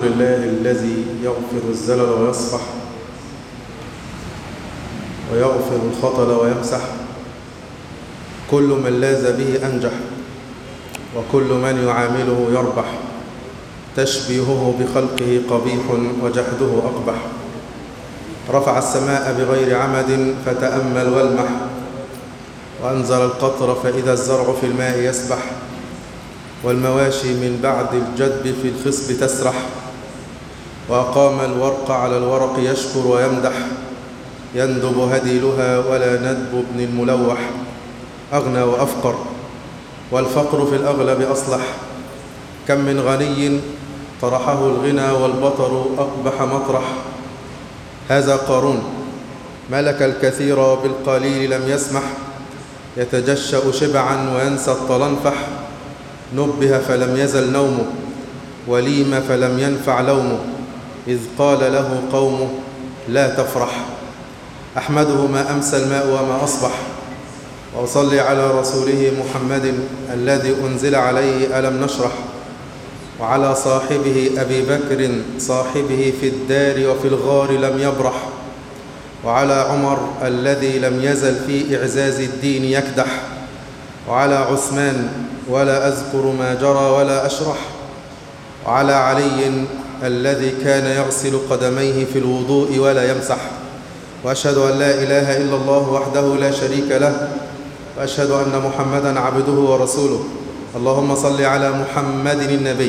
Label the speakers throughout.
Speaker 1: لله الذي يغفر الزلل ويصفح ويغفر الخطل ويمسح كل من لاز به أنجح وكل من يعامله يربح تشبيهه بخلقه قبيح وجحده أقبح رفع السماء بغير عمد فتأمل والمح وأنزل القطر فإذا الزرع في الماء يسبح والمواشي من بعد الجدب في الخصب تسرح وأقام الورق على الورق يشكر ويمدح يندب هديلها ولا ندب ابن الملوح أغنى وأفقر والفقر في الأغلب أصلح كم من غني طرحه الغنى والبطر أقبح مطرح هذا قارون ملك الكثير بالقليل لم يسمح يتجشأ شبعا وينسى الطلنفح نبه فلم يزل نومه وليم فلم ينفع لومه إذ قال له قومه لا تفرح أحمده ما أمسى الماء وما أصبح وأصلي على رسوله محمد الذي أنزل عليه ألم نشرح وعلى صاحبه أبي بكر صاحبه في الدار وفي الغار لم يبرح وعلى عمر الذي لم يزل في إعزاز الدين يكدح وعلى عثمان ولا أذكر ما جرى ولا أشرح وعلى علي الذي كان يغسل قدميه في الوضوء ولا يمسح وأشهد أن لا إله إلا الله وحده لا شريك له وأشهد أن محمدا عبده ورسوله اللهم صل على محمد النبي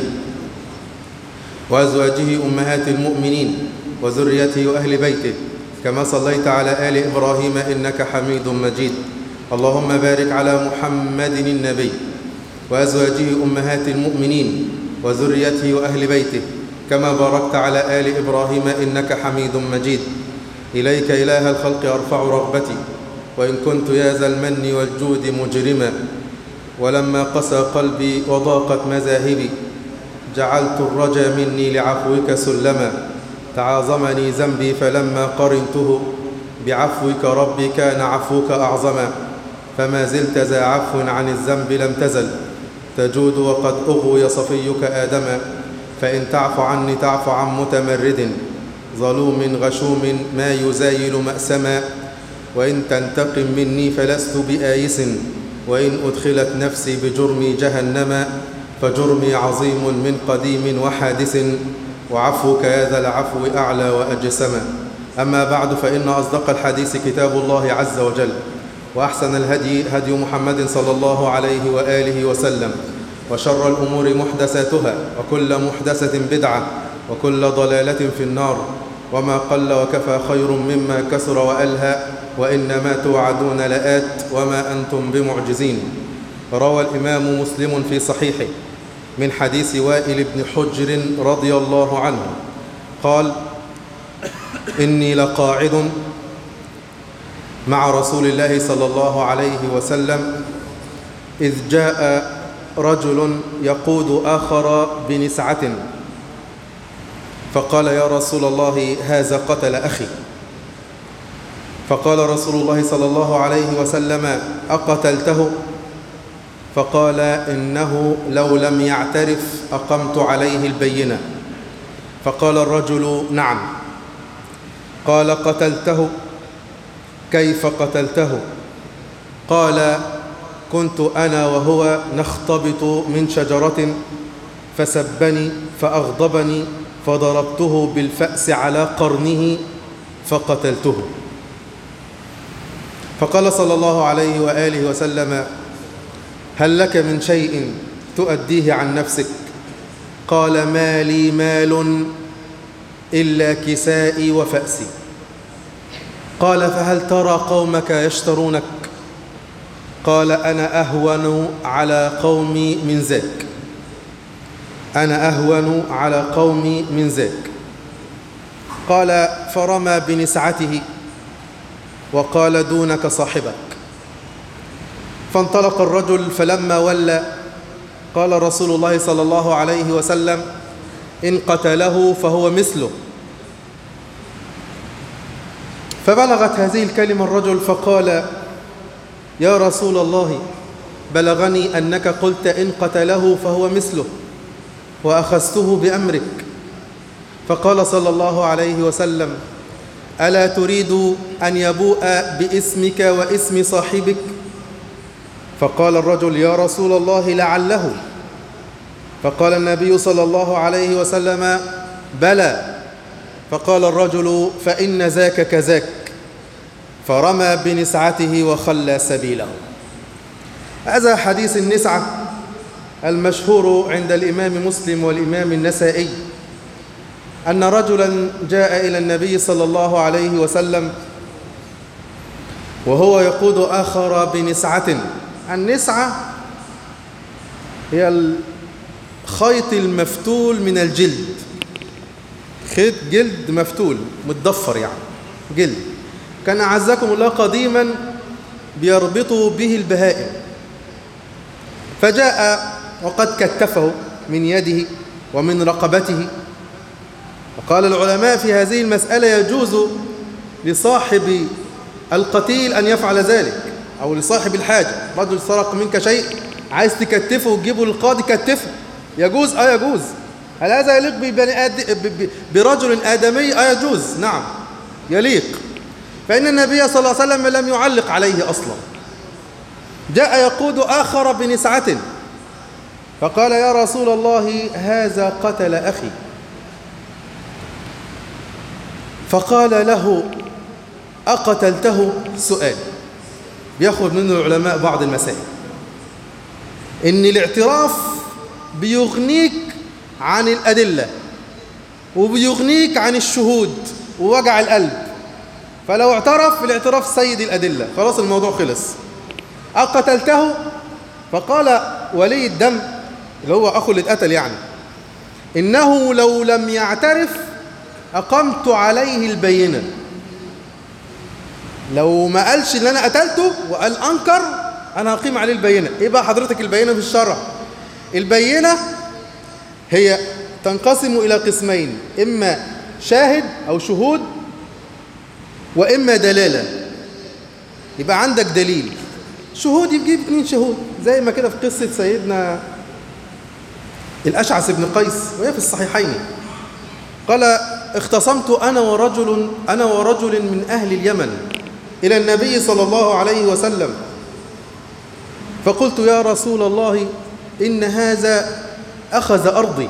Speaker 1: وأزواجه أمهات المؤمنين وذريته وأهل بيته كما صليت على آل إبراهيم إنك حميد مجيد اللهم بارك على محمد النبي وأزواجه أمهات المؤمنين وذريته وأهل بيته كما باركت على آل إبراهيم إنك حميد مجيد إليك إله الخلق أرفع رغبتي وإن كنت يا ذا المن والجود مجرما ولما قسى قلبي وضاقت مذاهبي جعلت الرجا مني لعفوك سلما تعاظمني ذنبي فلما قرنته بعفوك ربي كان عفوك أعظما فما زلت ذا عفو عن الذنب لم تزل تجود وقد أغوي صفيك آدما فإن تعف عني تعف عن متمرد ظلوم غشوم ما يزايل مأسما وإن تنتقم مني فلست بآيس وإن أدخلت نفسي بجرمي جهنما فجرمي عظيم من قديم وحادث وعفوك يا ذا العفو أعلى وأجسما أما بعد فإن أصدق الحديث كتاب الله عز وجل وأحسن الهدي هدي محمد صلى الله عليه وآله وسلم وشر الأمور محدثاتها وكل محدثة بدعة وكل ضلالة في النار وما قل وكفى خير مما كثر وألهى وإنما توعدون لآت وما أنتم بمعجزين روى الإمام مسلم في صحيحه من حديث وائل بن حجر رضي الله عنه قال إني لقاعد مع رسول الله صلى الله عليه وسلم إذ جاء رجل يقود آخر بنسعة فقال يا رسول الله هذا قتل أخي فقال رسول الله صلى الله عليه وسلم أقتلته فقال إنه لو لم يعترف أقمت عليه البينة فقال الرجل نعم قال قتلته كيف قتلته قال كنت أنا وهو نختبط من شجرة فسبني فأغضبني فضربته بالفأس على قرنه فقتلته فقال صلى الله عليه وآله وسلم هل لك من شيء تؤديه عن نفسك قال ما لي مال إلا كسائي وفأسي قال فهل ترى قومك يشترونك قال أنا أهون على قومي من ذاك أنا أهون على قومي من ذاك قال فرمى بنسعته وقال دونك صاحبك فانطلق الرجل فلما ولى قال رسول الله صلى الله عليه وسلم إن قتله فهو مثله فبلغت هذه الكلمة الرجل فقال يا رسول الله بلغني أنك قلت إن قتله فهو مثله وأخذته بأمرك فقال صلى الله عليه وسلم ألا تريد أن يبوء باسمك واسم صاحبك فقال الرجل يا رسول الله لعله فقال النبي صلى الله عليه وسلم بلى فقال الرجل فإن ذاك كذاك فرمى بنسعته وخلى سبيله هذا حديث النسعة المشهور عند الإمام مسلم والإمام النسائي أن رجلا جاء إلى النبي صلى الله عليه وسلم وهو يقود آخر بنسعة النسعة هي الخيط المفتول من الجلد خيط جلد مفتول متضفر يعني جلد كان أعزكم الله قديما بيربطوا به البهائم فجاء وقد كتفه من يده ومن رقبته وقال العلماء في هذه المسألة يجوز لصاحب القتيل أن يفعل ذلك أو لصاحب الحاجة رجل سرق منك شيء عايز تكتفه وتجيبه للقاضي كتفه يجوز اه يجوز هل هذا يليق ببني آد... برجل آدمي اه يجوز نعم يليق فإن النبي صلى الله عليه وسلم لم يعلق عليه أصلا جاء يقود آخر بنسعة فقال يا رسول الله هذا قتل أخي فقال له أقتلته سؤال بياخذ منه العلماء بعض المسائل إن الاعتراف بيغنيك عن الأدلة وبيغنيك عن الشهود ووجع القلب فلو اعترف الاعتراف سيد الأدلة خلاص الموضوع خلص أقتلته فقال ولي الدم اللي هو أخو اللي اتقتل يعني إنه لو لم يعترف أقمت عليه البينة لو ما قالش اللي أنا قتلته وقال أنكر أنا هقيم عليه البينة إيه بقى حضرتك البينة في الشرع البينة هي تنقسم إلى قسمين إما شاهد أو شهود وإما دلالة يبقى عندك دليل شهود يجيب اثنين شهود زي ما كده في قصة سيدنا الأشعث بن قيس وهي في الصحيحين قال اختصمت أنا ورجل أنا ورجل من أهل اليمن إلى النبي صلى الله عليه وسلم فقلت يا رسول الله إن هذا أخذ أرضي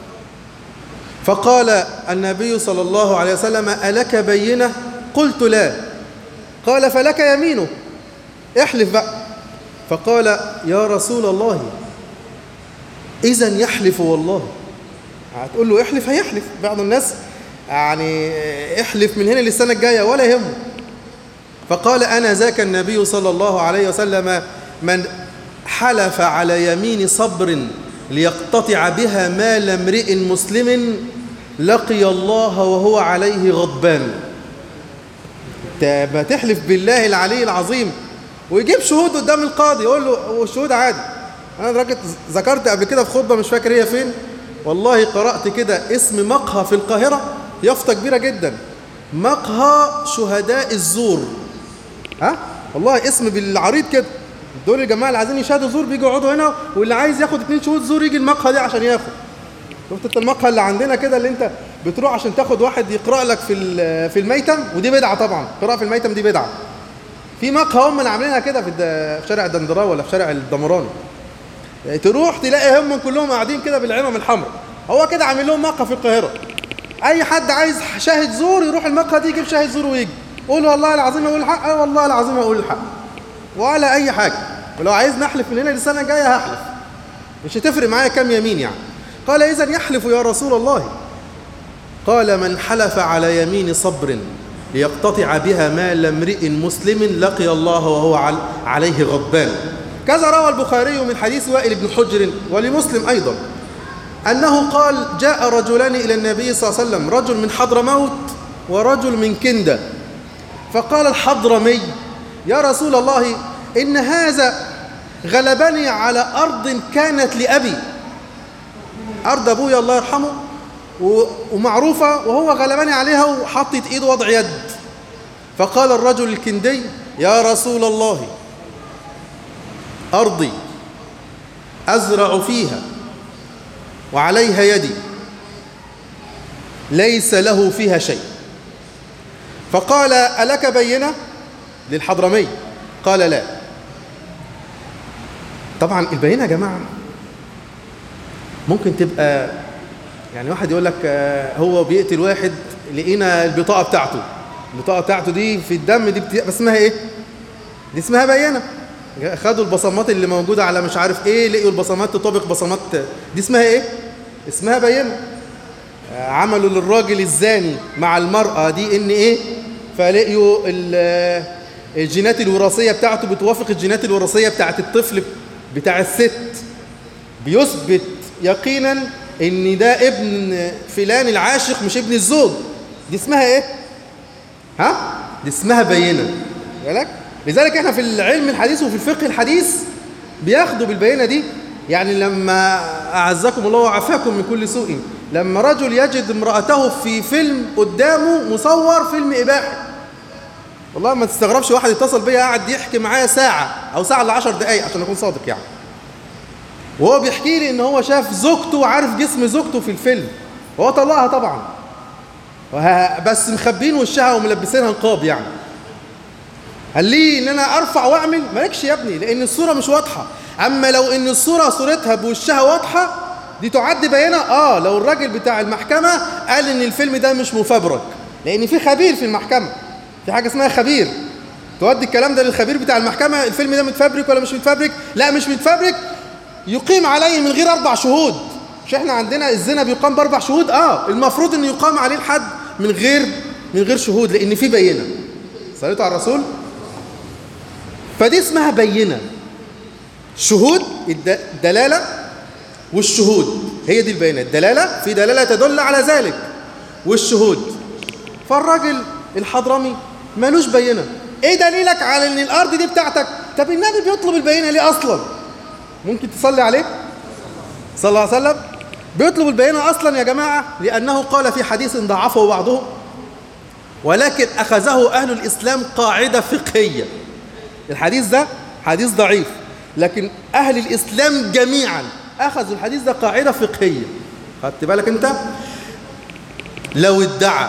Speaker 1: فقال النبي صلى الله عليه وسلم ألك بينة قلت لا قال فلك يمينه احلف بقى فقال يا رسول الله إذا يحلف والله هتقول له احلف هيحلف بعض الناس يعني احلف من هنا للسنة الجاية ولا يهمه فقال أنا ذاك النبي صلى الله عليه وسلم من حلف على يمين صبر ليقتطع بها مال امرئ مسلم لقي الله وهو عليه غضبان ما تحلف بالله العلي العظيم ويجيب شهود قدام القاضي يقول له والشهود عادي انا راجل ذكرت قبل كده في خطبه مش فاكر هي فين والله قرات كده اسم مقهى في القاهره يافطه كبيره جدا مقهى شهداء الزور ها والله اسم بالعريض كده دول الجماعه اللي عايزين يشهدوا زور بيجوا يقعدوا هنا واللي عايز ياخد اتنين شهود زور يجي المقهى دي عشان ياخد شفت انت المقهى اللي عندنا كده اللي انت بتروح عشان تاخد واحد يقرا لك في في الميتم ودي بدعه طبعا قراءه في الميتم دي بدعه في مقهى هم اللي عاملينها كده في, في شارع الدندراوي ولا في شارع الدمراني تروح تلاقي هم كلهم قاعدين كده بالعمم الحمراء هو كده عامل لهم مقهى في القاهره اي حد عايز شاهد زور يروح المقهى دي يجيب شاهد زور ويجي قول والله العظيم اقول الحق اه والله العظيم اقول الحق ولا اي حاجه ولو عايز نحلف من هنا للسنه الجايه هحلف مش هتفرق معايا كام يمين يعني قال اذا يحلف يا رسول الله قال من حلف على يمين صبر ليقتطع بها مال امرئ مسلم لقي الله وهو عليه غضبان كذا روى البخاري من حديث وائل بن حجر ولمسلم أيضا أنه قال جاء رجلان إلى النبي صلى الله عليه وسلم رجل من حضرموت ورجل من كندة فقال الحضرمي يا رسول الله إن هذا غلبني على أرض كانت لأبي أرض أبويا الله يرحمه ومعروفة وهو غلبني عليها وحطت إيد وضع يد فقال الرجل الكندي يا رسول الله أرضي أزرع فيها وعليها يدي ليس له فيها شيء فقال ألك بينة للحضرمي قال لا طبعا البينة يا جماعة ممكن تبقى يعني واحد يقول لك آه، هو بيقتل واحد لقينا البطاقة بتاعته البطاقة بتاعته دي في الدم دي بت... بس اسمها ايه؟ دي اسمها بينة خدوا البصمات اللي موجودة على مش عارف ايه لقيوا البصمات تطابق بصمات دي اسمها ايه؟ اسمها بينة آه، عملوا للراجل الزاني مع المرأة دي ان ايه؟ فلقيوا ال- الجينات الوراثية بتاعته بتوافق الجينات الوراثية بتاعت الطفل بتاع الست بيثبت يقينا ان ده ابن فلان العاشق مش ابن الزوج دي اسمها ايه ها دي اسمها بينه بالك لذلك احنا في العلم الحديث وفي الفقه الحديث بياخدوا بالبينه دي يعني لما اعزكم الله وعافاكم من كل سوء لما رجل يجد امراته في فيلم قدامه مصور فيلم اباحي والله ما تستغربش واحد اتصل بيا قاعد يحكي معايا ساعه او ساعه الا 10 دقائق عشان اكون صادق يعني وهو بيحكي لي ان هو شاف زوجته وعارف جسم زوجته في الفيلم هو طلقها طبعا وه- بس مخبين وشها وملبسينها نقاب يعني قال لي ان انا ارفع واعمل مالكش يا ابني لان الصوره مش واضحه اما لو ان الصوره صورتها بوشها واضحه دي تعد بينه اه لو الراجل بتاع المحكمه قال ان الفيلم ده مش مفبرك لان في خبير في المحكمه في حاجه اسمها خبير تودي الكلام ده للخبير بتاع المحكمه الفيلم ده متفبرك ولا مش متفبرك لا مش متفبرك يقيم عليه من غير اربع شهود مش احنا عندنا الزنا بيقام باربع شهود اه المفروض ان يقام عليه الحد من غير من غير شهود لان في بينه صليتوا على الرسول فدي اسمها بينه شهود الد- الدلاله والشهود هي دي البينه الدلاله في دلاله تدل على ذلك والشهود فالراجل الحضرمي ملوش بينه ايه دليلك على ان الارض دي بتاعتك طب النبي بيطلب البينه ليه اصلا ممكن تصلي عليه صلى الله عليه وسلم بيطلب البينة أصلا يا جماعة لأنه قال في حديث ضعفه بعضهم ولكن أخذه أهل الإسلام قاعدة فقهية الحديث ده حديث ضعيف لكن أهل الإسلام جميعا أخذوا الحديث ده قاعدة فقهية خدت بالك أنت لو ادعى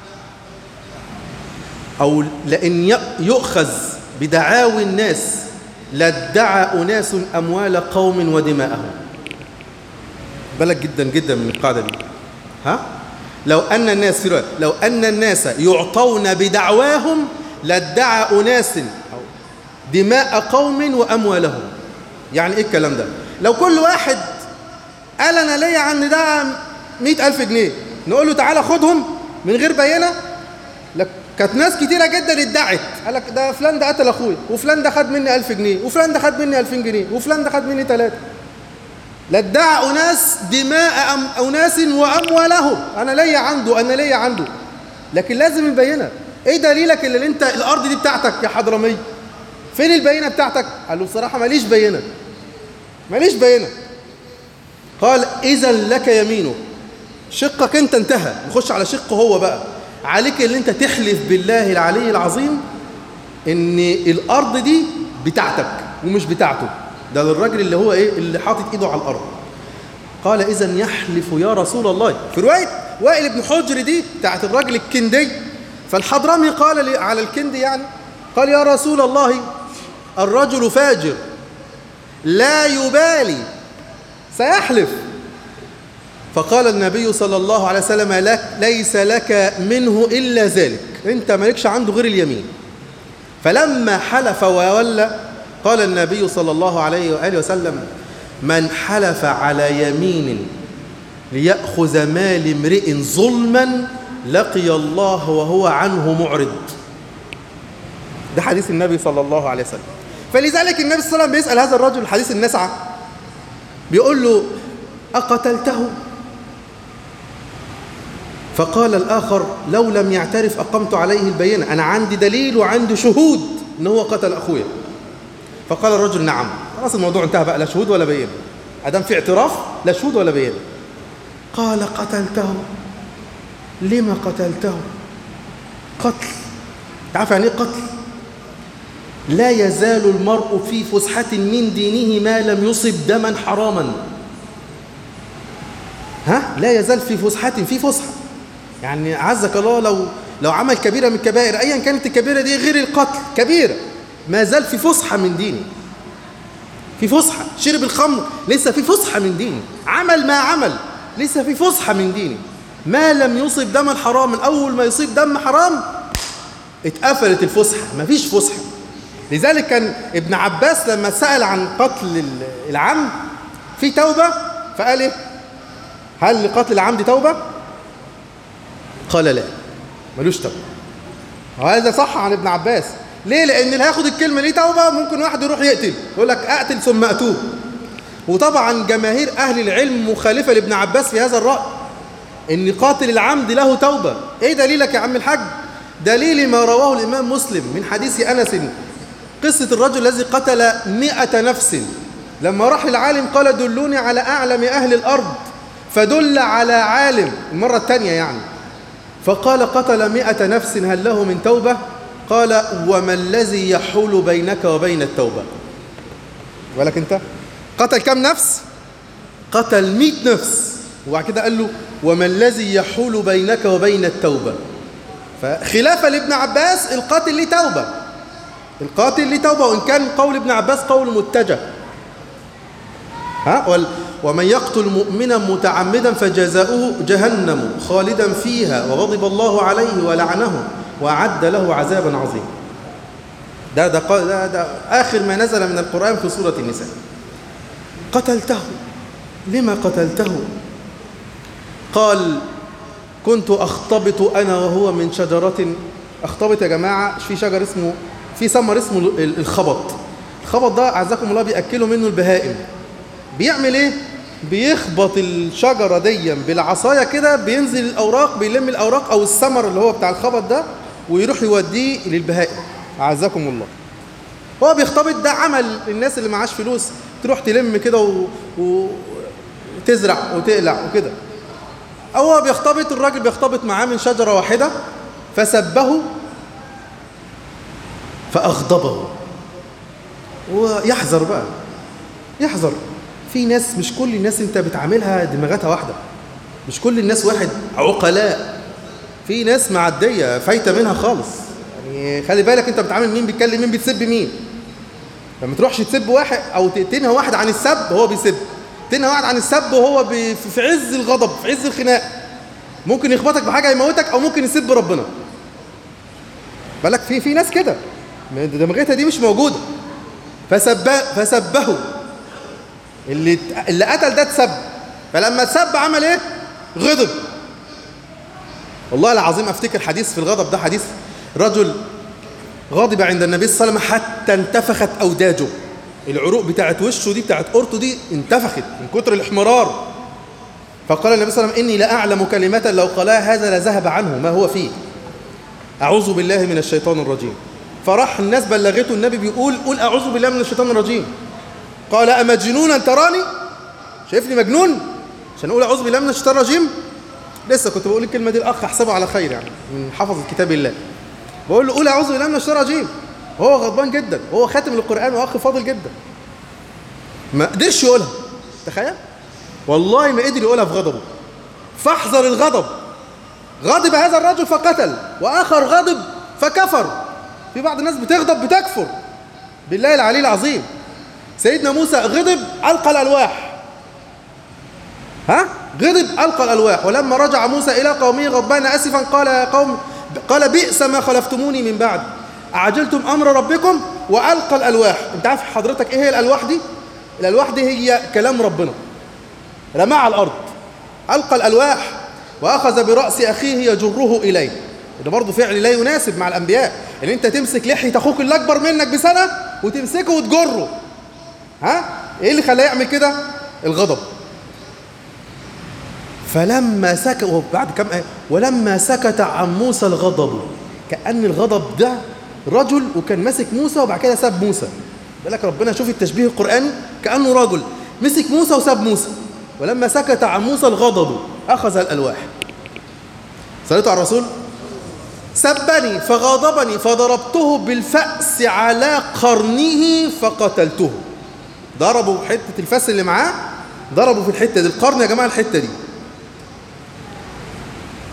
Speaker 1: أو لأن ي- يؤخذ بدعاوي الناس لادعى أناس أموال قوم ودماءهم بالك جدا جدا من القاعدة دي ها لو أن الناس في رواية، لو أن الناس يعطون بدعواهم لادعى أناس أو دماء قوم وأموالهم يعني إيه الكلام ده لو كل واحد قال أنا ليا عن ده مئة ألف جنيه نقول له تعالى خدهم من غير بينة لك كانت ناس كتيرة جدا ادعت قال لك ده فلان ده قتل اخويا وفلان ده خد مني 1000 جنيه وفلان ده خد مني 2000 جنيه وفلان ده خد مني ثلاثة لا ادعى اناس دماء أم اناس واموالهم انا ليا عنده انا ليا عنده لكن لازم البينه ايه دليلك اللي انت الارض دي بتاعتك يا حضرمي فين البينه بتاعتك قال له بصراحه ماليش بينه ماليش بينه قال اذا لك يمينه شقك انت انتهى نخش على شقه هو بقى عليك اللي انت تحلف بالله العلي العظيم ان الارض دي بتاعتك ومش بتاعته ده للراجل اللي هو ايه اللي حاطط ايده على الارض قال اذا يحلف يا رسول الله في روايه وائل بن حجر دي بتاعت الراجل الكندي فالحضرمي قال لي على الكندي يعني قال يا رسول الله الرجل فاجر لا يبالي سيحلف فقال النبي صلى الله عليه وسلم لك ليس لك منه إلا ذلك أنت مالكش عنده غير اليمين فلما حلف وولى قال النبي صلى الله عليه وآله وسلم من حلف على يمين ليأخذ مال امرئ ظلما لقي الله وهو عنه معرض ده حديث النبي صلى الله عليه وسلم فلذلك النبي صلى الله عليه وسلم بيسأل هذا الرجل الحديث النسعة بيقول له أقتلته فقال الآخر لو لم يعترف أقمت عليه البينة أنا عندي دليل وعندي شهود إن هو قتل أخويا فقال الرجل نعم خلاص الموضوع انتهى بقى لا شهود ولا بينة أدام في اعتراف لا شهود ولا بينة قال قتلته لما قتلته قتل تعرف يعني ايه قتل لا يزال المرء في فسحة من دينه ما لم يصب دما حراما ها لا يزال في فسحة في فسحة يعني عزك الله لو لو عمل كبيرة من الكبائر أيا كانت الكبيرة دي غير القتل كبيرة ما زال في فسحة من دينه في فسحة شرب الخمر لسه في فسحة من دينه عمل ما عمل لسه في فسحة من دينه ما لم يصب دم الحرام من أول ما يصيب دم حرام اتقفلت الفسحة مفيش فسحة لذلك كان ابن عباس لما سأل عن قتل العمد في توبة فقال ايه هل لقتل العمد توبة قال لا ملوش توبة وهذا صح عن ابن عباس ليه لان اللي هياخد الكلمة ليه توبة ممكن واحد يروح يقتل يقول لك اقتل ثم اتوب وطبعا جماهير اهل العلم مخالفة لابن عباس في هذا الرأي ان قاتل العمد له توبة ايه دليلك يا عم الحاج دليل ما رواه الامام مسلم من حديث انس قصة الرجل الذي قتل مئة نفس لما راح العالم قال دلوني على أعلم أهل الأرض فدل على عالم المرة الثانية يعني فقال قتل مئة نفس هل له من توبة قال وما الذي يحول بينك وبين التوبة ولك انت قتل كم نفس قتل مئة نفس وبعد كده قال له وما الذي يحول بينك وبين التوبة فخلافة لابن عباس القاتل ليه توبة القاتل ليه توبة وإن كان قول ابن عباس قول متجه ها ومن يقتل مؤمنا متعمدا فجزاؤه جهنم خالدا فيها وغضب الله عليه ولعنه وأعد له عذابا عظيما ده, ده, ده, ده آخر ما نزل من القرآن في سورة النساء قتلته لما قتلته قال كنت أختبط أنا وهو من شجرة أختبط يا جماعة في شجر اسمه في ثمر اسمه الخبط الخبط ده أعزكم الله بيأكلوا منه البهائم بيعمل ايه بيخبط الشجرة دي بالعصاية كده بينزل الأوراق بيلم الأوراق أو الثمر اللي هو بتاع الخبط ده ويروح يوديه للبهائم أعزكم الله هو بيختبط ده عمل الناس اللي معاش فلوس تروح تلم كده و... و... وتزرع وتقلع وكده هو بيختبط الراجل بيختبط معاه من شجرة واحدة فسبه فأغضبه ويحذر بقى يحذر في ناس مش كل الناس انت بتعاملها دماغاتها واحدة مش كل الناس واحد عقلاء في ناس معدية فايتة منها خالص يعني خلي بالك انت بتعامل مين بيتكلم مين بتسب مين لما تروحش تسب واحد او تنهى واحد عن السب هو بيسب تنهى واحد عن السب وهو في عز الغضب في عز الخناق ممكن يخبطك بحاجة يموتك او ممكن يسب ربنا بالك في في ناس كده دماغتها دي مش موجودة فسب فسبه اللي اللي قتل ده اتسب فلما اتسب عمل ايه غضب والله العظيم افتكر حديث في الغضب ده حديث رجل غاضب عند النبي صلى الله عليه وسلم حتى انتفخت اوداجه العروق بتاعت وشه دي بتاعت قرطه دي انتفخت من كتر الاحمرار فقال النبي صلى الله عليه وسلم اني لاعلم كلمه لو قالها هذا لذهب عنه ما هو فيه اعوذ بالله من الشيطان الرجيم فراح الناس بلغته النبي بيقول قول اعوذ بالله من الشيطان الرجيم قال أمجنونا تراني شايفني مجنون عشان أقول أعوذ بالله من الشيطان الرجيم لسه كنت بقول الكلمة دي الأخ أحسبه على خير يعني من حفظ كتاب الله بقول له قول أعوذ بالله من الشيطان الرجيم هو غضبان جدا هو خاتم القرآن وأخ فاضل جدا ما قدرش يقولها تخيل والله ما قدر يقولها في غضبه فاحذر الغضب غضب هذا الرجل فقتل وآخر غضب فكفر في بعض الناس بتغضب بتكفر بالله العلي العظيم سيدنا موسى غضب ألقى الألواح ها غضب ألقى الألواح ولما رجع موسى إلى قومه غضبان أسفا قال يا قوم قال بئس ما خلفتموني من بعد أعجلتم أمر ربكم وألقى الألواح أنت عارف حضرتك إيه هي الألواح دي الألواح دي هي كلام ربنا رماه على الأرض ألقى الألواح وأخذ برأس أخيه يجره إليه ده برضه فعل لا يناسب مع الأنبياء إن أنت تمسك لحية أخوك اللي أكبر منك بسنة وتمسكه وتجره ها ايه اللي خلاه يعمل كده الغضب فلما سكت وبعد كم آية ولما سكت عن موسى الغضب كأن الغضب ده رجل وكان ماسك موسى وبعد كده ساب موسى بالك ربنا شوف التشبيه القرآني كأنه رجل مسك موسى وساب موسى ولما سكت عن موسى الغضب أخذ الألواح صليت على الرسول سبني فغضبني فضربته بالفأس على قرنه فقتلته ضربوا حتة الفاس اللي معاه ضربوا في الحتة دي القرن يا جماعة الحتة دي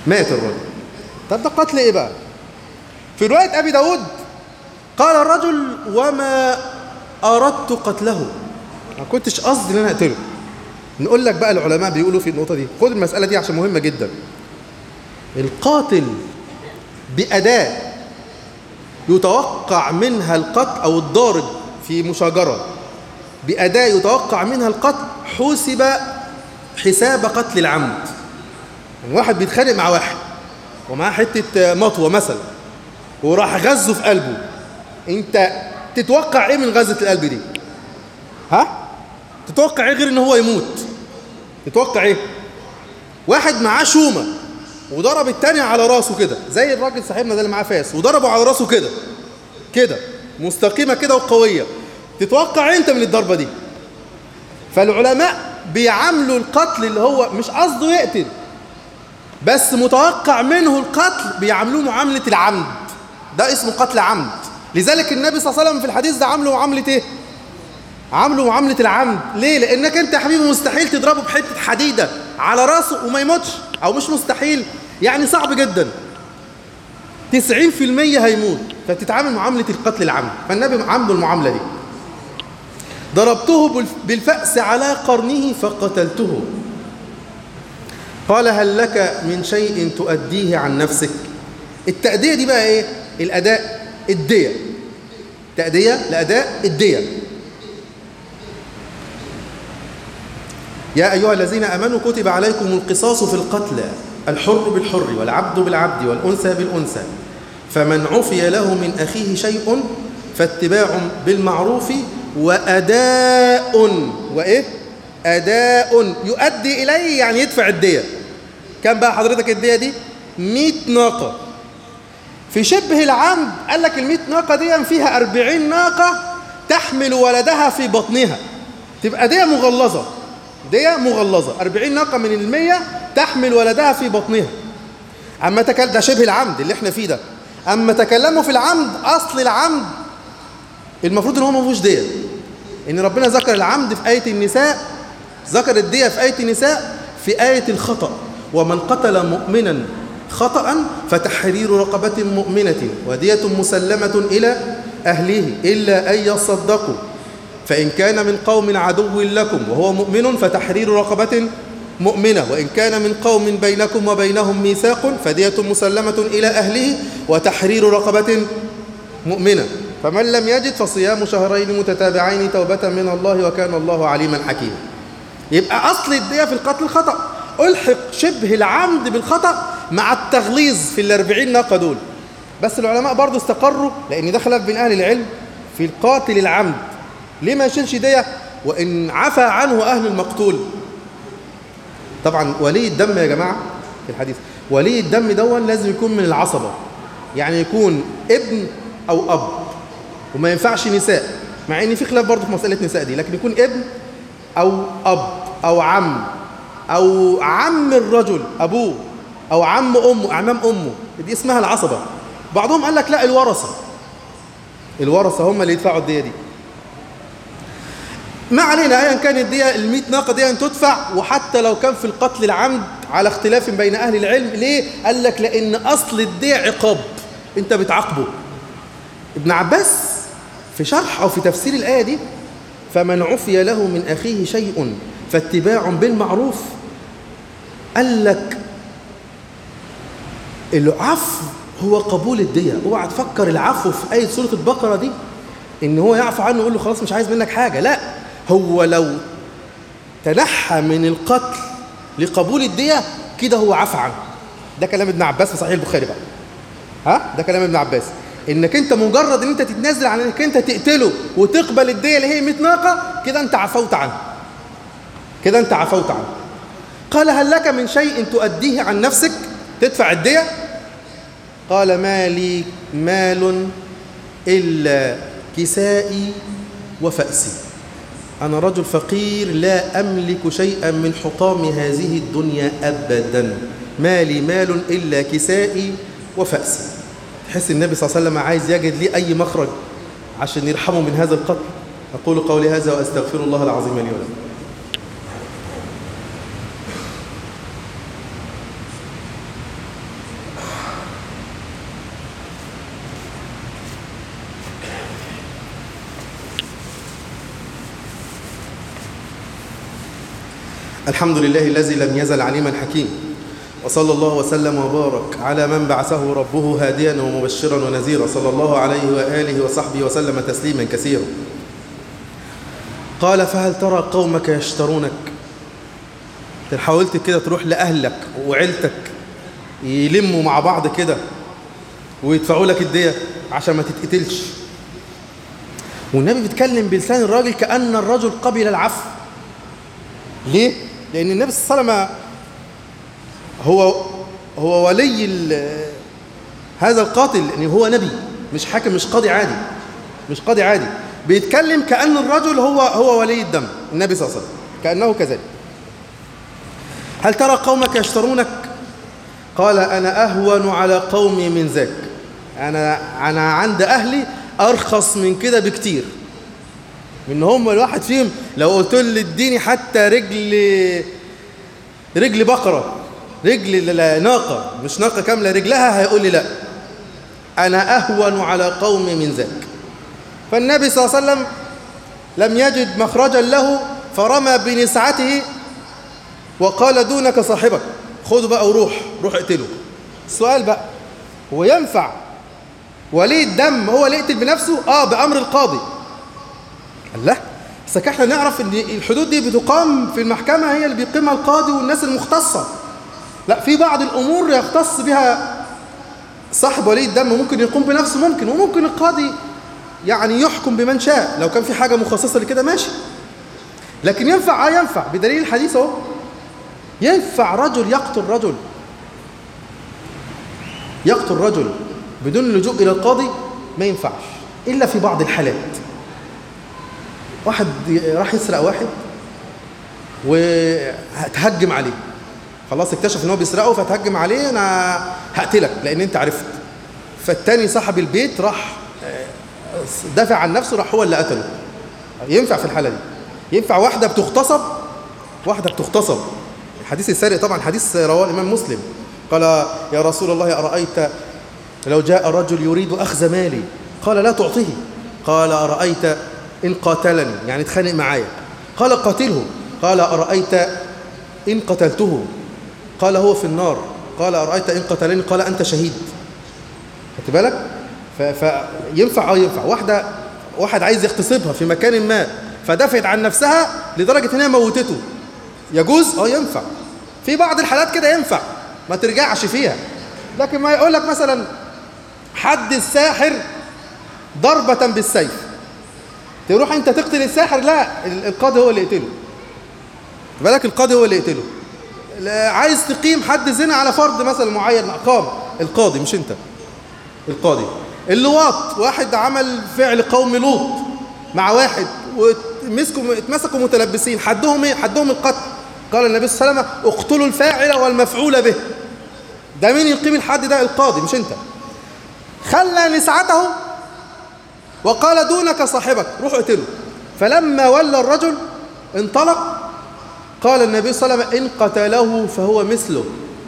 Speaker 1: مات الرجل طب ده قتل ايه بقى في رواية أبي داود قال الرجل وما أردت قتله ما كنتش قصدي ان انا اقتله نقول لك بقى العلماء بيقولوا في النقطة دي خد المسألة دي عشان مهمة جدا القاتل بأداة يتوقع منها القتل أو الضارب في مشاجرة بأداة يتوقع منها القتل حسب حساب قتل العمد يعني واحد بيتخانق مع واحد ومعاه حتة مطوة مثلا وراح غزه في قلبه انت تتوقع ايه من غزة القلب دي ها تتوقع ايه غير ان هو يموت تتوقع ايه واحد معاه شومة وضرب التاني على راسه كده زي الراجل صاحبنا ده اللي معاه فاس وضربه على راسه كده كده مستقيمة كده وقوية تتوقع انت من الضربة دي فالعلماء بيعاملوا القتل اللي هو مش قصده يقتل بس متوقع منه القتل بيعاملوه معاملة العمد ده اسمه قتل عمد لذلك النبي صلى الله عليه وسلم في الحديث ده عامله معاملة ايه عامله معاملة العمد ليه لانك انت يا حبيبي مستحيل تضربه بحتة حديدة على راسه وما يموتش او مش مستحيل يعني صعب جدا 90% هيموت فبتتعامل معاملة القتل العمد فالنبي عامله المعاملة دي ضربته بالفأس على قرنه فقتلته قال هل لك من شيء تؤديه عن نفسك التأدية دي بقى ايه الأداء الدية تأدية لأداء الدية يا أيها الذين أمنوا كتب عليكم القصاص في القتلى الحر بالحر والعبد بالعبد والأنثى بالأنثى فمن عفي له من أخيه شيء فاتباع بالمعروف وأداء وإيه؟ أداء يؤدي إليه يعني يدفع الدية كم بقى حضرتك الدية دي؟ 100 ناقة في شبه العمد قال لك ال 100 ناقة دي فيها 40 ناقة تحمل ولدها في بطنها تبقى دية مغلظة دية مغلظة 40 ناقة من المية تحمل ولدها في بطنها أما تكلم ده شبه العمد اللي احنا فيه ده أما تكلموا في العمد أصل العمد المفروض ان هو ما فيهوش دية ان ربنا ذكر العمد في آية النساء ذكر الدية في آية النساء في آية الخطأ ومن قتل مؤمنا خطأ فتحرير رقبة مؤمنة ودية مسلمة إلى أهله إلا أن يصدقوا فإن كان من قوم عدو لكم وهو مؤمن فتحرير رقبة مؤمنة وإن كان من قوم بينكم وبينهم ميثاق فدية مسلمة إلى أهله وتحرير رقبة مؤمنة فمن لم يجد فصيام شهرين متتابعين توبة من الله وكان الله عليما حكيما يبقى أصل الدية في القتل الخطأ ألحق شبه العمد بالخطأ مع التغليظ في الأربعين ناقة دول بس العلماء برضو استقروا لأن ده خلاف بين أهل العلم في القاتل العمد ليه ما يشيلش دية وإن عفى عنه أهل المقتول طبعا ولي الدم يا جماعة في الحديث ولي الدم دون لازم يكون من العصبة يعني يكون ابن أو أب وما ينفعش نساء مع ان في خلاف برضه في مسألة نساء دي لكن يكون ابن أو أب أو عم أو عم الرجل أبوه أو عم أمه أعمام أمه دي اسمها العصبة بعضهم قال لك لا الورثة الورثة هم اللي يدفعوا الدية دي ما علينا ايا كانت دي ال 100 ناقه دي ان تدفع وحتى لو كان في القتل العمد على اختلاف بين اهل العلم ليه قال لك لان اصل الدية عقاب انت بتعاقبه ابن عباس في شرح او في تفسير الايه دي فمن عفي له من اخيه شيء فاتباع بالمعروف قال لك العفو هو قبول الدية اوعى تفكر العفو في آية سورة البقرة دي ان هو يعفو عنه ويقول له خلاص مش عايز منك حاجة لا هو لو تنحى من القتل لقبول الدية كده هو عفى عنه ده كلام ابن عباس في صحيح البخاري بقى ها ده كلام ابن عباس انك انت مجرد ان انت تتنازل عن انك انت تقتله وتقبل الدية اللي هي 100 ناقة كده انت عفوت عنه كده انت عفوت عنه قال هل لك من شيء تؤديه عن نفسك تدفع الدية قال ما لي مال إلا كسائي وفأسي أنا رجل فقير لا أملك شيئا من حطام هذه الدنيا أبدا ما لي مال إلا كسائي وفأسي تحس النبي صلى الله عليه وسلم عايز يجد لي أي مخرج عشان يرحمه من هذا القتل أقول قولي هذا وأستغفر الله العظيم لي ولكم الحمد لله الذي لم يزل عليما حكيم وصلى الله وسلم وبارك على من بعثه ربه هاديا ومبشرا ونذيرا صلى الله عليه وآله وصحبه وسلم تسليما كثيرا قال فهل ترى قومك يشترونك حاولت كده تروح لأهلك وعيلتك يلموا مع بعض كده ويدفعوا لك الدية عشان ما تتقتلش والنبي بيتكلم بلسان الراجل كأن الرجل قبل العفو ليه؟ لأن النبي صلى الله عليه وسلم هو هو ولي هذا القاتل لأن هو نبي مش حاكم مش قاضي عادي مش قاضي عادي بيتكلم كأن الرجل هو هو ولي الدم النبي صلى الله عليه وسلم كأنه كذلك هل ترى قومك يشترونك قال أنا أهون على قومي من ذاك أنا أنا عند أهلي أرخص من كده بكتير من هم الواحد فيهم لو قلت له اديني حتى رجل رجل بقرة رجل ناقة مش ناقة كاملة رجلها هيقول لي لا أنا أهون على قومي من ذاك فالنبي صلى الله عليه وسلم لم يجد مخرجا له فرمى بنسعته وقال دونك صاحبك خده بقى وروح روح اقتله السؤال بقى هو ينفع ولي الدم هو اللي يقتل بنفسه اه بامر القاضي الله بس احنا نعرف ان الحدود دي بتقام في المحكمه هي اللي بيقيمها القاضي والناس المختصه لا في بعض الامور يختص بها صاحب ولي الدم ممكن يقوم بنفسه ممكن وممكن القاضي يعني يحكم بمن شاء لو كان في حاجه مخصصه لكده ماشي لكن ينفع اه ينفع بدليل الحديث اهو ينفع رجل يقتل رجل يقتل رجل بدون اللجوء إلى القاضي ما ينفعش إلا في بعض الحالات واحد راح يسرق واحد وهتهجم عليه خلاص اكتشف ان هو بيسرقه فتهجم عليه انا هقتلك لان انت عرفت فالتاني صاحب البيت راح دافع عن نفسه راح هو اللي قتله ينفع في الحاله دي ينفع واحده بتغتصب واحده بتغتصب حديث السارق طبعا حديث رواه الإمام مسلم قال يا رسول الله أرأيت لو جاء رجل يريد أخذ مالي قال لا تعطيه قال أرأيت إن قاتلني يعني اتخانق معايا قال قاتله قال أرأيت إن قتلته قال هو في النار قال أرأيت إن قتلني قال أنت شهيد خدت بالك فينفع اه ينفع واحدة واحد عايز يغتصبها في مكان ما فدفعت عن نفسها لدرجة إن هي موتته يجوز اه ينفع في بعض الحالات كده ينفع ما ترجعش فيها لكن ما يقول لك مثلا حد الساحر ضربة بالسيف تروح انت تقتل الساحر لا القاضي هو اللي يقتله بالك القاضي هو اللي يقتله عايز تقيم حد زنا على فرد مثلا معين اقام القاضي مش انت القاضي اللواط واحد عمل فعل قوم لوط مع واحد ومسكوا اتمسكوا متلبسين حدهم ايه حدهم القتل قال النبي صلى الله عليه وسلم اقتلوا الفاعل والمفعول به ده مين يقيم الحد ده القاضي مش انت خلى نسعته وقال دونك صاحبك روح اقتله فلما ولى الرجل انطلق قال النبي صلى الله عليه وسلم إن قتله فهو مثله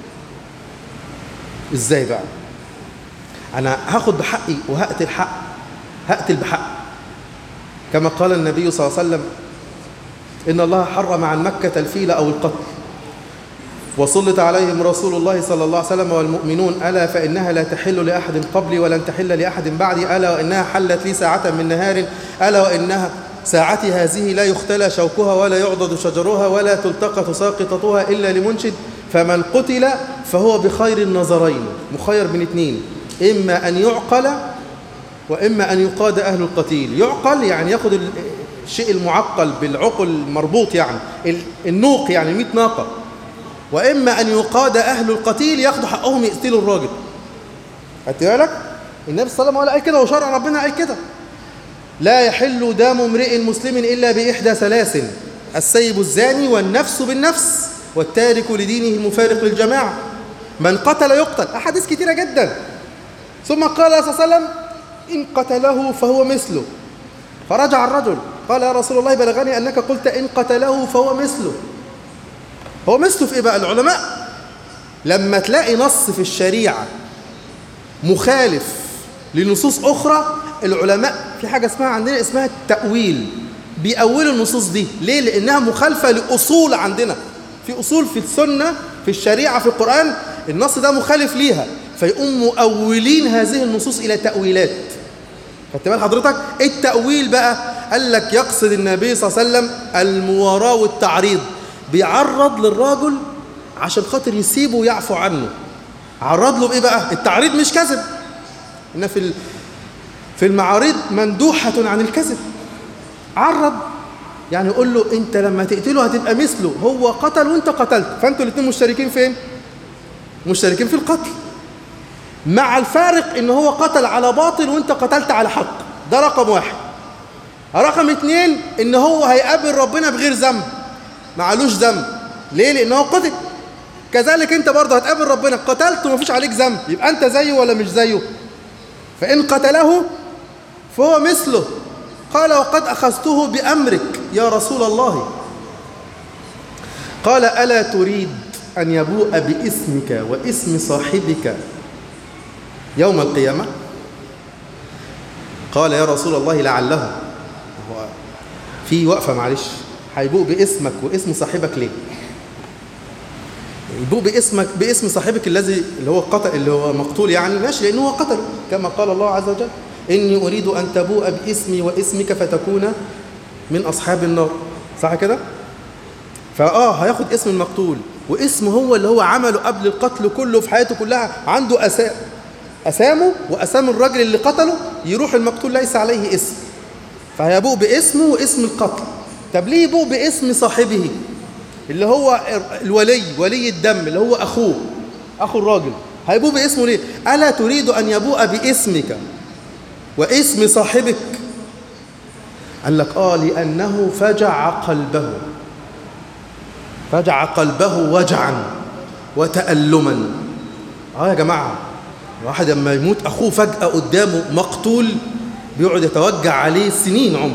Speaker 1: ازاي بقى انا هاخد بحقي وهقتل حق هقتل بحق كما قال النبي صلى الله عليه وسلم إن الله حرم عن مكة الفيل أو القتل وسلط عليهم رسول الله صلى الله عليه وسلم والمؤمنون ألا فإنها لا تحل لأحد قبلي ولن تحل لأحد بعدي ألا وإنها حلت لي ساعة من نهار ألا وإنها ساعتي هذه لا يختلى شوكها ولا يعضد شجرها ولا تلتقط ساقطتها إلا لمنشد فمن قتل فهو بخير النظرين مخير من اثنين إما أن يعقل وإما أن يقاد أهل القتيل يعقل يعني يأخذ الشيء المعقل بالعقل المربوط يعني النوق يعني 100 ناقة وإما أن يقاد أهل القتيل ياخدوا حقهم يقتلوا الراجل خدت بالك النبي صلى الله عليه وسلم قال كده وشرع ربنا قال كده لا يحل دام امرئ مسلم إلا بإحدى ثلاث السيب الزاني والنفس بالنفس والتارك لدينه المفارق للجماعة من قتل يقتل أحاديث كثيرة جدا ثم قال صلى الله عليه وسلم إن قتله فهو مثله فرجع الرجل قال يا رسول الله بلغني أنك قلت إن قتله فهو مثله هو مثله في إيه بقى العلماء لما تلاقي نص في الشريعة مخالف لنصوص أخرى العلماء في حاجة اسمها عندنا اسمها التأويل بيأولوا النصوص دي ليه؟ لأنها مخالفة لأصول عندنا في أصول في السنة في الشريعة في القرآن النص ده مخالف ليها فيقوم مؤولين هذه النصوص إلى تأويلات خدت بال حضرتك ايه التأويل بقى قال لك يقصد النبي صلى الله عليه وسلم المواراة والتعريض بيعرض للراجل عشان خاطر يسيبه ويعفو عنه عرض له بايه بقى التعريض مش كذب ان في ال- في المعارض مندوحة عن الكذب عرض يعني يقول له انت لما تقتله هتبقى مثله هو قتل وانت قتلت فانتوا الاثنين مشتركين فين مشتركين في القتل مع الفارق ان هو قتل على باطل وانت قتلت على حق ده رقم واحد رقم اتنين ان هو هيقابل ربنا بغير ذنب معلوش ذنب ليه لان هو قتل كذلك انت برضه هتقابل ربنا قتلت ومفيش عليك ذنب يبقى انت زيه ولا مش زيه فان قتله فهو مثله قال وقد اخذته بامرك يا رسول الله قال الا تريد ان يبوء باسمك واسم صاحبك يوم القيامة قال يا رسول الله لعله هو في وقفة معلش هيبوء باسمك واسم صاحبك ليه يبوء باسمك باسم صاحبك الذي اللي هو قتل اللي هو مقتول يعني ماشي لأنه هو قتله كما قال الله عز وجل إني أريد أن تبوء باسمي واسمك فتكون من أصحاب النار صح كده؟ فآه هياخد اسم المقتول واسم هو اللي هو عمله قبل القتل كله في حياته كلها عنده أساء أسامه وأسام الراجل اللي قتله يروح المقتول ليس عليه اسم فهيبوء باسمه واسم القتل طب ليه يبوء باسم صاحبه اللي هو الولي ولي الدم اللي هو أخوه أخو الراجل هيبوء باسمه ليه ألا تريد أن يبوء باسمك واسم صاحبك قال لك آه لأنه فجع قلبه فجع قلبه وجعا وتألما آه يا جماعة الواحد لما يموت أخوه فجأة قدامه مقتول بيقعد يتوجع عليه سنين عمر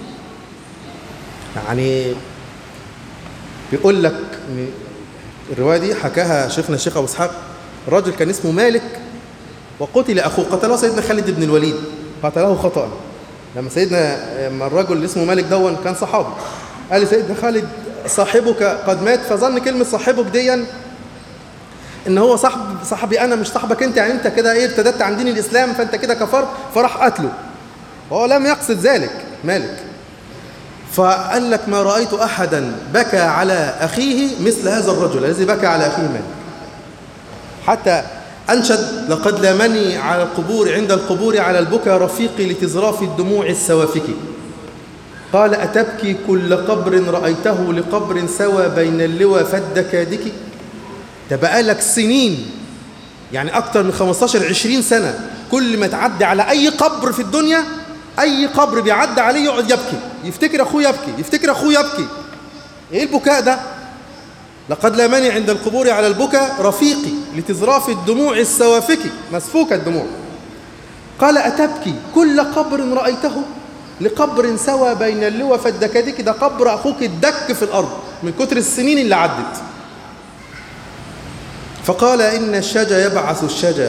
Speaker 1: يعني بيقول لك إن الرواية دي حكاها شيخنا الشيخ أبو إسحاق الراجل كان اسمه مالك وقتل أخوه قتله سيدنا خالد بن الوليد قتله خطأ لما سيدنا لما الرجل اللي اسمه مالك دون كان صحابي قال لي سيدنا خالد صاحبك قد مات فظن كلمة صاحبك ديا ان هو صاحب صاحبي انا مش صاحبك انت يعني انت كده ايه ارتدت عن دين الاسلام فانت كده كفرت فراح قتله وهو لم يقصد ذلك مالك فقال لك ما رايت احدا بكى على اخيه مثل هذا الرجل الذي بكى على اخيه مالك حتى انشد لقد لامني على القبور عند القبور على البكا رفيقي لتزراف الدموع السوافك قال أتبكي كل قبر رأيته لقبر سوى بين اللوى فد كادك ده بقالك سنين يعني أكتر من 15 20 سنة كل ما تعدي على أي قبر في الدنيا أي قبر بيعدي عليه يقعد يبكي يفتكر أخوه يبكي يفتكر أخوه يبكي إيه البكاء ده لقد لامني عند القبور على البكا رفيقي لتزراف الدموع السوافك مسفوكة الدموع قال أتبكي كل قبر رأيته لقبر سوى بين اللوى فالدكادك ده قبر أخوك الدك في الأرض من كتر السنين اللي عدت فقال إن الشجا يبعث الشجا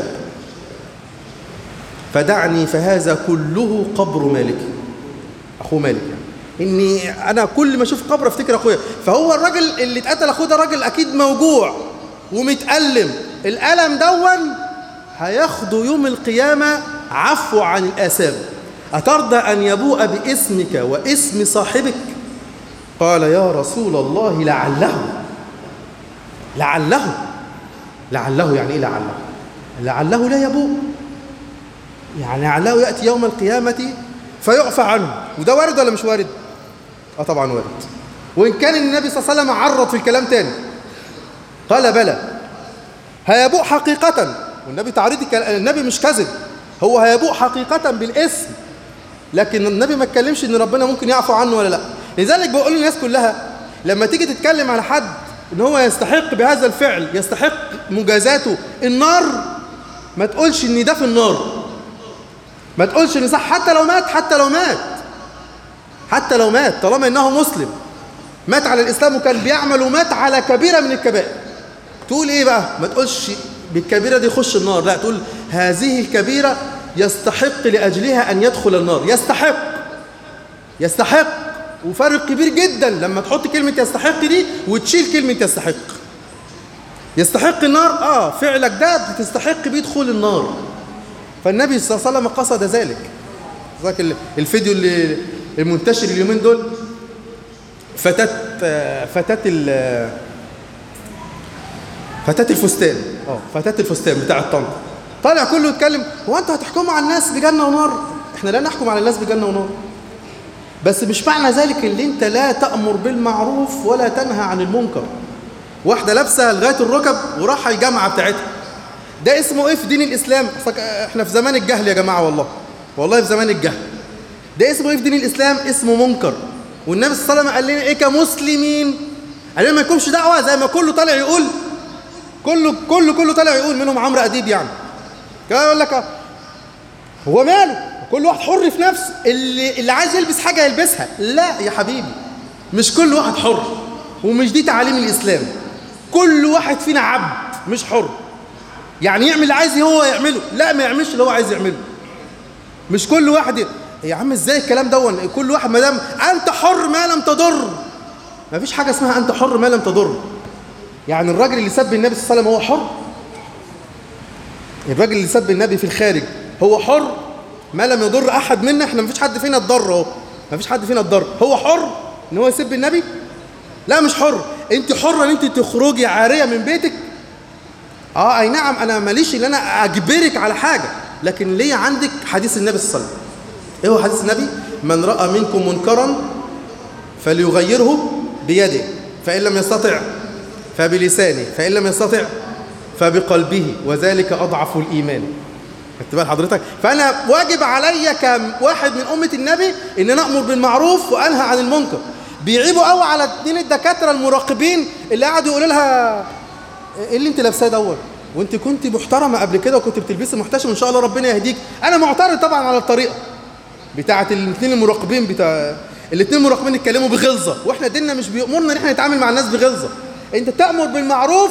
Speaker 1: فدعني فهذا كله قبر مالك أخو مالك يعني. إني أنا كل ما أشوف قبر أفتكر أخويا فهو الراجل اللي اتقتل أخوه ده راجل أكيد موجوع ومتألم الألم دون هياخده يوم القيامة عفو عن الآثام أترضى أن يبوء باسمك واسم صاحبك قال يا رسول الله لعله لعله لعله يعني إيه لعله لعله لا يبوء يعني لعله يأتي يوم القيامة فيعفى عنه وده وارد ولا مش وارد اه طبعا وارد وإن كان النبي صلى الله عليه وسلم عرض في الكلام تاني قال بلى هيبوء حقيقة والنبي تعريض النبي مش كذب هو هيبوء حقيقة بالاسم لكن النبي ما اتكلمش ان ربنا ممكن يعفو عنه ولا لا لذلك بقول للناس كلها لما تيجي تتكلم على حد ان هو يستحق بهذا الفعل يستحق مجازاته النار ما تقولش ان ده في النار ما تقولش ان صح حتى لو مات حتى لو مات حتى لو مات طالما انه مسلم مات على الاسلام وكان بيعمل ومات على كبيره من الكبائر تقول ايه بقى ما تقولش بالكبيره دي يخش النار لا تقول هذه الكبيره يستحق لأجلها أن يدخل النار يستحق يستحق وفرق كبير جدا لما تحط كلمة يستحق دي وتشيل كلمة يستحق يستحق النار اه فعلك ده بتستحق بيه دخول النار فالنبي صلى الله عليه وسلم قصد ذلك ذاك ال- الفيديو اللي المنتشر اليومين دول فتاة آه، فتاة ال فتاة الفستان اه فتاة الفستان بتاع الطنط طالع كله يتكلم هو انتوا هتحكموا على الناس بجنة ونار احنا لا نحكم على الناس بجنة ونار بس مش معنى ذلك ان انت لا تأمر بالمعروف ولا تنهى عن المنكر واحدة لابسة لغاية الركب وراحة الجامعة بتاعتها ده اسمه ايه في دين الاسلام أصلك احنا في زمان الجهل يا جماعة والله والله في زمان الجهل ده اسمه ايه في دين الاسلام اسمه منكر والنبي صلى الله عليه وسلم قال لنا ايه كمسلمين قال لنا ما يكونش دعوة زي ما كله طالع يقول كله كله كله طالع يقول منهم عمرو اديب يعني كان يقول لك هو ماله كل واحد حر في نفسه اللي اللي عايز يلبس حاجه يلبسها لا يا حبيبي مش كل واحد حر ومش دي تعاليم الاسلام كل واحد فينا عبد مش حر يعني يعمل اللي عايز هو يعمله لا ما يعملش اللي هو عايز يعمله مش كل واحد ي- يا عم ازاي الكلام دون كل واحد ما دام انت حر ما لم تضر ما فيش حاجه اسمها انت حر ما لم تضر يعني الراجل اللي سب النبي صلى الله عليه وسلم هو حر الراجل اللي سب النبي في الخارج هو حر ما لم يضر احد منا احنا مفيش حد فينا اتضر اهو مفيش حد فينا اتضر هو حر ان هو يسب النبي لا مش حر انت حره ان انت تخرجي عاريه من بيتك اه اي نعم انا ماليش ان انا اجبرك على حاجه لكن ليه عندك حديث النبي صلى الله عليه وسلم ايه هو حديث النبي من راى منكم منكرا فليغيره بيده فان لم يستطع فبلسانه فان لم يستطع فبقلبه وذلك اضعف الايمان خدت بال حضرتك فانا واجب عليا كواحد من امه النبي ان انا امر بالمعروف وانهى عن المنكر بيعيبوا قوي على اتنين الدكاتره المراقبين اللي قعدوا يقولوا لها ايه اللي انت لابساه دوت وانت كنت محترمه قبل كده وكنت بتلبسي محتشم ان شاء الله ربنا يهديك انا معترض طبعا على الطريقه بتاعه الاثنين المراقبين بتاع الاثنين المراقبين اتكلموا بغلظه واحنا ديننا مش بيامرنا ان احنا نتعامل مع الناس بغلظه انت تامر بالمعروف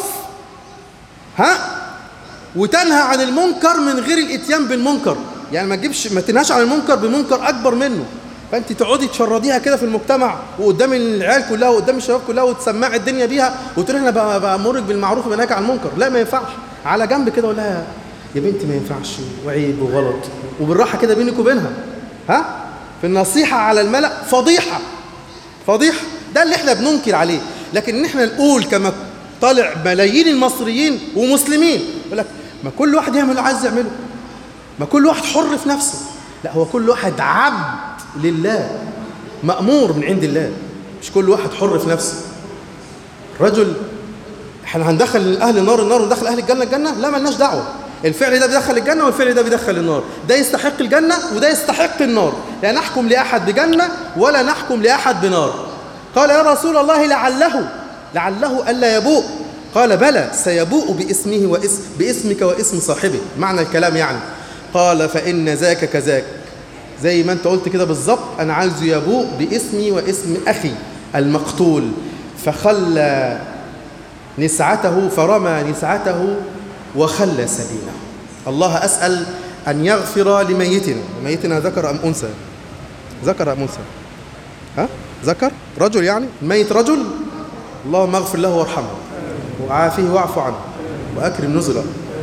Speaker 1: ها وتنهى عن المنكر من غير الاتيان بالمنكر يعني ما تجيبش ما تنهاش عن المنكر بمنكر اكبر منه فانت تقعدي تشرديها كده في المجتمع وقدام العيال كلها وقدام الشباب كلها وتسمعي الدنيا بيها وتقولي انا ب- بامرك بالمعروف وبنهاك عن المنكر لا ما ينفعش على جنب كده ولا يا بنتي ما ينفعش وعيب وغلط وبالراحه كده بينك وبينها ها في النصيحه على الملأ فضيحه فضيحه ده اللي احنا بننكر عليه لكن ان احنا نقول كما طالع ملايين المصريين ومسلمين يقول لك ما كل واحد يعمل اللي عايز يعمله ما كل واحد حر في نفسه لا هو كل واحد عبد لله مأمور من عند الله مش كل واحد حر في نفسه رجل احنا هندخل اهل النار النار وندخل اهل الجنه الجنه لا ملناش دعوه الفعل ده بيدخل الجنه والفعل ده بيدخل النار ده يستحق الجنه وده يستحق النار لا نحكم لاحد بجنه ولا نحكم لاحد بنار قال يا رسول الله لعله لعله الا يبوء قال بلى سيبوء باسمه واسم باسمك واسم صاحبه معنى الكلام يعني قال فان ذاك كذاك زي ما انت قلت كده بالظبط انا عايزه يبوء باسمي واسم اخي المقتول فخلى نسعته فرمى نسعته وخلى سبيله الله أسأل أن يغفر لميتنا ميتنا ذكر أم أنثى ذكر أم أنثى ها ذكر رجل يعني الميت رجل اللهم اغفر له وارحمه وعافيه واعف عنه وأكرم نزله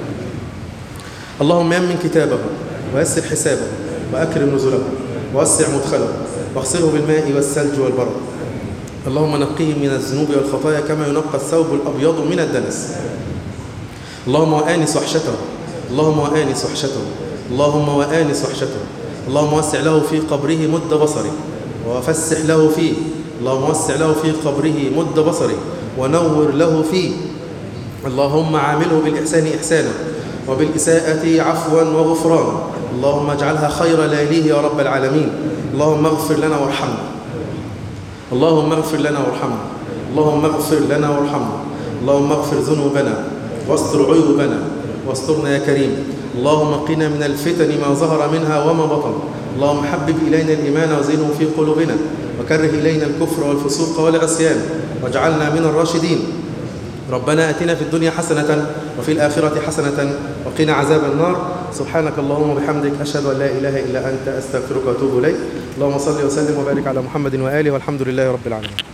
Speaker 1: اللهم يمن كتابه ويسر حسابه وأكرم نزله ووسع مدخله واغسله بالماء والثلج والبرد اللهم نقيه من الذنوب والخطايا كما ينقى الثوب الأبيض من الدنس اللهم وآنس وحشته اللهم وآنس وحشته اللهم وآنس وحشته اللهم وسع له في قبره مد بصره وفسح له فيه اللهم وسع له في قبره مد بصره ونور له فيه اللهم عامله بالإحسان إحسانا وبالإساءة عفوا وغفرانا اللهم اجعلها خير لياليه يا رب العالمين اللهم اغفر لنا وارحمنا اللهم اغفر لنا وارحمنا اللهم اغفر لنا وارحمنا اللهم اغفر ذنوبنا واستر عيوبنا واسترنا يا كريم اللهم قنا من الفتن ما ظهر منها وما بطن اللهم حبب إلينا الإيمان وزينه في قلوبنا وكره إلينا الكفر والفسوق والعصيان واجعلنا من الراشدين ربنا اتنا في الدنيا حسنة وفي الآخرة حسنة وقنا عذاب النار سبحانك اللهم وبحمدك أشهد أن لا إله إلا أنت أستغفرك وأتوب إليك اللهم صل وسلم وبارك على محمد وآله والحمد لله رب العالمين